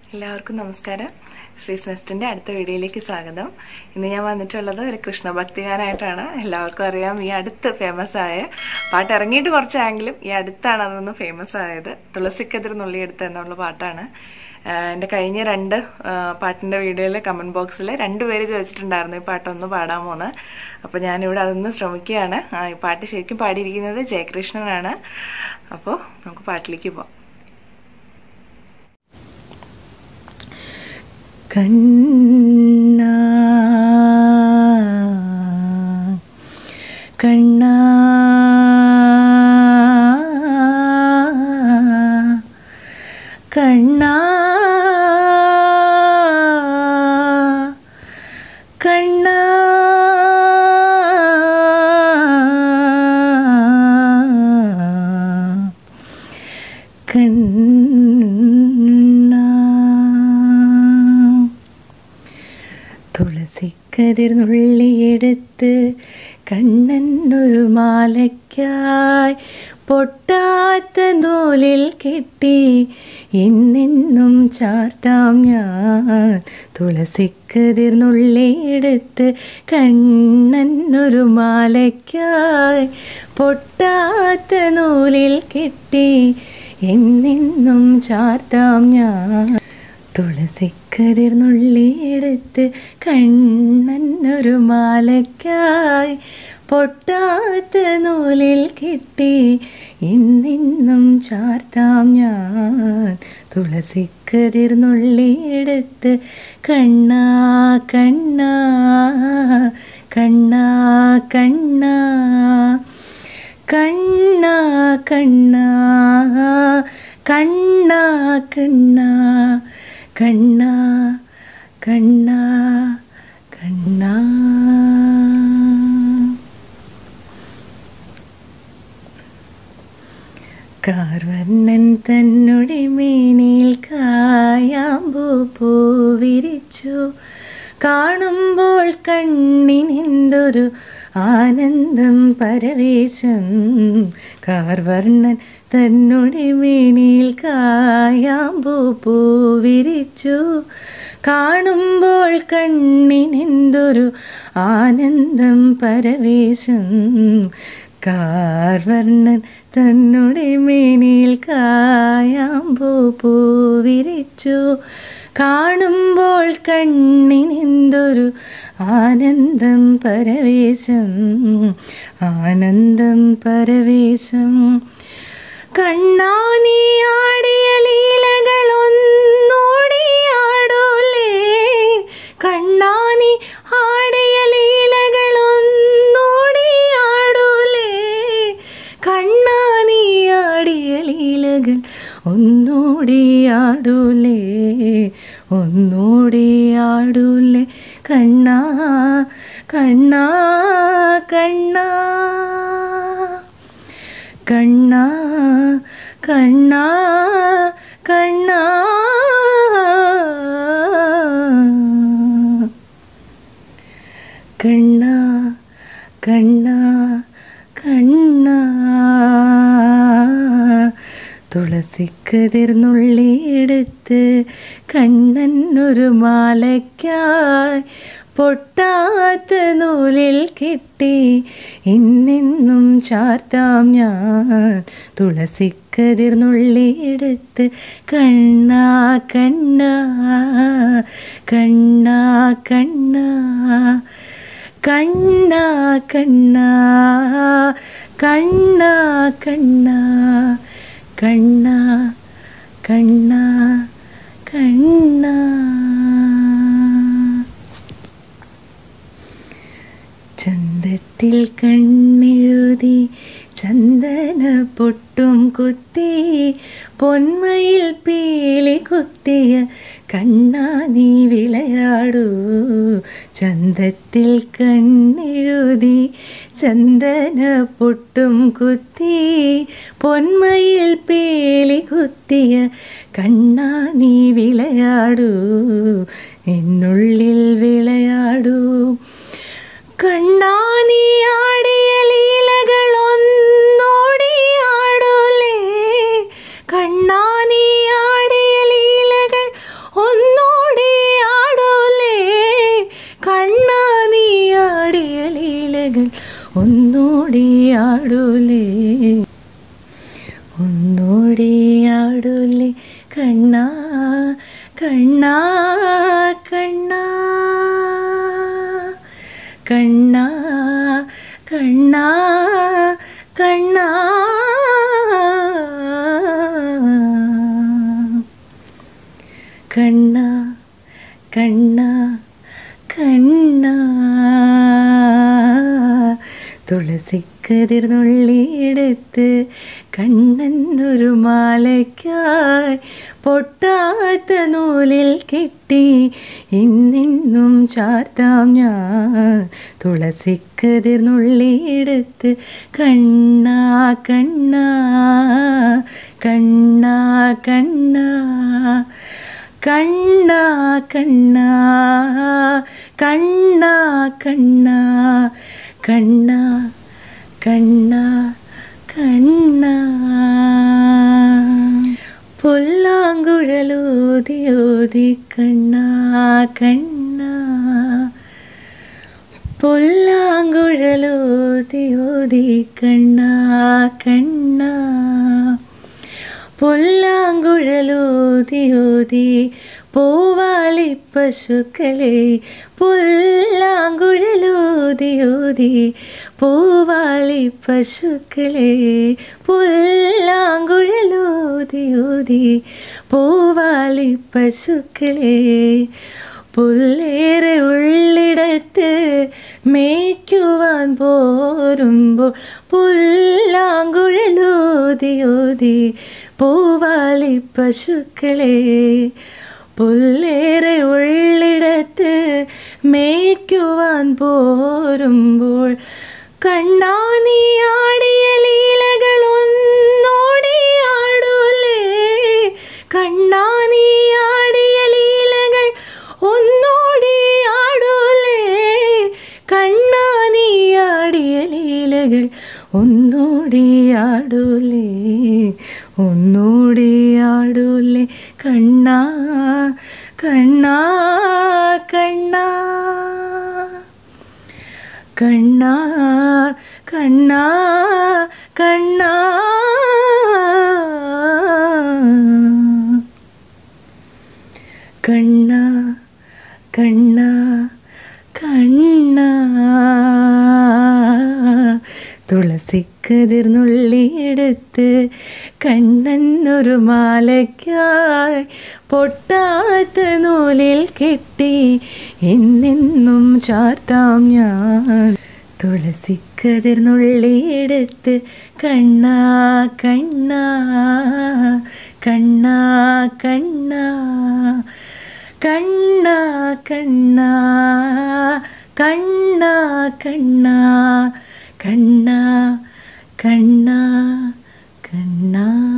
എല്ലാവർക്കും നമസ്കാരം ശ്രീസ് നെസ്റ്റിന്റെ അടുത്ത വീഡിയോയിലേക്ക് സ്വാഗതം ഇന്ന് ഞാൻ വന്നിട്ടുള്ളത് ഒരു കൃഷ്ണഭക്തികാരായിട്ടാണ് എല്ലാവർക്കും അറിയാം ഈ അടുത്ത് ഫേമസ് ആയ പാട്ട് ഇറങ്ങിയിട്ട് കുറച്ചായെങ്കിലും ഈ അടുത്താണ് അതൊന്ന് ഫേമസ് ആയത് തുളസിക്കെതിർ നുള്ളിയെടുത്ത് എന്നുള്ള പാട്ടാണ് ആഹ് എൻ്റെ കഴിഞ്ഞ രണ്ട് ആഹ് പാട്ടിന്റെ വീഡിയോയിൽ കമന്റ് ബോക്സിൽ രണ്ടുപേര് ചോദിച്ചിട്ടുണ്ടായിരുന്നു ഈ പാട്ട് ഒന്ന് പാടാമോന്ന് അപ്പോൾ ഞാനിവിടെ അതൊന്ന് ശ്രമിക്കുകയാണ് ആഹ് ഈ പാട്ട് ശരിക്കും പാടിയിരിക്കുന്നത് ജയകൃഷ്ണനാണ് അപ്പോൾ നമുക്ക് പാട്ടിലേക്ക് പോവാം കണ്ണ കണ്ണ കണ്ണ കണ്ണ കണ്ണ തുളസിക്കതിർ നുള്ളിയെടുത്ത് കണ്ണനൊരു മാലയ്ക്കായി പൊട്ടാത്ത നൂലിൽ കെട്ടി എന്നെന്നും ചാർത്താം ഞാൻ തുളസിക്കതിർ നുള്ളിയെടുത്ത് കണ്ണനൊരു മാലയ്ക്കായി പൊട്ടാത്ത നൂലിൽ കെട്ടി എന്നെന്നും ചാർത്താം ഞാൻ തുളസിക്കതിർ നുള്ളിയെടുത്ത് കണ്ണനൊരു മാലയ്ക്കായി പൊട്ടാത്ത നൂലിൽ കെട്ടി ഇന്നിന്നും ചാർത്താം ഞാൻ തുളസിക്കതിർ നുള്ളിയെടുത്ത് കണ്ണാ കണ്ണാ കണ്ണാ കണ്ണാ കണ്ണ കണ്ണ കണ്ണ കണ്ണ കണ്ണ കണ്ണ കണ്ണ കാർവർണ്ണൻ തന്നുടെ മേനിൽ കായാമ്പൂ പൂവിരിച്ചു കാണുമ്പോൾ കണ്ണിനെന്തൊരു ആനന്ദം പരവേശം കാർവർണ്ണൻ തന്നുടെ മേനിൽ കായാമ്പൂ പൂവിരിച്ചു കാണുമ്പോൾ കണ്ണിനെന്തൊരു ആനന്ദം പരവേശം കാർവർണ്ണൻ തന്നുടെ മേനിൽ കായാമ്പൂ പൂവിരിച്ചു കാണുമ്പോൾ കണ്ണിനെന്തൊരു ആനന്ദം പരവേശം ആനന്ദം പരവേശം കണ്ണാ നീ ആടിയ ലീലകളൊന്നോടിയാടൂലേ കണ്ണാ നീ ആടിയ ലീലകളൊന്നോടിയാടൂലേ കണ്ണാ നീ ആടിയ ലീലകൾ ഒന്നോടിയാടൂലേ ഒന്നോടിയാടൂലേ കണ്ണാ കണ്ണാ കണ്ണാ കണ്ണാ കണ്ണാ കണ്ണാ കണ്ണാ കണ്ണാ കണ്ണാ തുളസിക്കതിർ നുള്ളിയെടുത്ത് കണ്ണനൊരു മാലയ്ക്കായി പൊട്ടാത്ത നൂലിൽ കെട്ടി ഇന്നെന്നും ചാർത്താം ഞാൻ തുളസിക്കതിർ നുള്ളിയെടുത്ത് കണ്ണാ കണ്ണാ കണ്ണാ കണ്ണാ കണ്ണ കണ്ണ കണ്ണ കണ്ണ കണ്ണ കണ്ണ കണ്ണ ചന്തത്തിൽ കണ്ണെഴുതി ചന്ദന പൊട്ടും കുത്തി പൊന്മയിൽ പീലി കുത്തിയ കണ്ണാ നീ വിളയാടൂ ചന്തത്തിൽ കണ്ണെഴുതി ചന്ദന പൊട്ടും കുത്തി പൊന്മയിൽ പീലി കുത്തിയ കണ്ണാ നീ വിളയാടൂ എന്നുള്ളിൽ വിളയാടൂ കണ്ണാ നീ ആടിയ ലീലകളൊന്നോടിയാടൂലേ കണ്ണാ നീ ആടിയ ലീലകൾ കണ്ണാ കണ്ണാ കണ്ണാ കണ്ണാ കണ്ണാ കണ്ണാ കണ്ണ കണ്ണ കണ്ണ തുളസിക്കതിർന്നുള്ളിയെടുത്ത് കണ്ണനൊരു മാലയ്ക്കായി പൊട്ടാത്ത നൂലിൽ കെട്ടി ഇന്നിന്നും ചാർത്താം ഞാൻ തുളസിക്കതിർന്നുള്ളിയെടുത്ത് കണ്ണ കണ്ണ കണ്ണ കണ്ണ കണ്ണ കണ്ണ കണ്ണ കണ്ണ കണ്ണ കണ്ണ കണ്ണ പൊല്ലാങ്കുഴലൂതിയൂതി കണ്ണ കണ്ണ പൊല്ലാങ്കുഴലൂതിയൂതി കണ്ണ കണ്ണ പൊല്ലാങ്കുഴലൂതിയൂതി പൂവാലി പശുക്കളെ പൊല്ലാങ്കുഴലൂതിയൂതി പൂവാലി പശുക്കളെ പൊല്ലാങ്കുഴലൂതിയൂതി പൂവാലി പശുക്കളെ പുല്ലേറെ ഉള്ളിടത്ത് മേയ്ക്കുവാൻ പോരുമ്പോൾ പുല്ലാങ്കുഴലൂതിയൂതി പൂവാലി പശുക്കളെ പുല്ലേറെ ഉള്ളിടത്ത് മേയ്ക്കുവാൻ പോരുമ്പോൾ കണ്ണാ നീ ആടിയ ലീലകൾ ഒന്നോടിയാടൂലേ കണ്ണാ നീ ആടിയ ലീലകൾ ഒന്നോടിയാടൂലേ കണ്ണാ നീ ആടിയ ലീലകൾ ഒന്നോടിയാടൂലേ ഒന്നോടിയാടൂലേ കണ്ണാ കണ്ണാ കണ്ണാ കണ്ണാ കണ്ണാ കണ്ണാ കണ്ണ കണ്ണ കണ്ണ തുളസിക്കതിർന്നുള്ളിയെടുത്ത് കണ്ണനൊരു മാലയ്ക്കായി പൊട്ടാത്ത നൂലിൽ കെട്ടി എന്നെന്നും ചാർത്താം ഞാൻ തുളസിക്കതിർന്നുള്ളിയെടുത്ത് കണ്ണ കണ്ണ കണ്ണ കണ്ണ കണ്ണ കണ്ണ കണ്ണ കണ്ണ കണ്ണ കണ്ണ കണ്ണ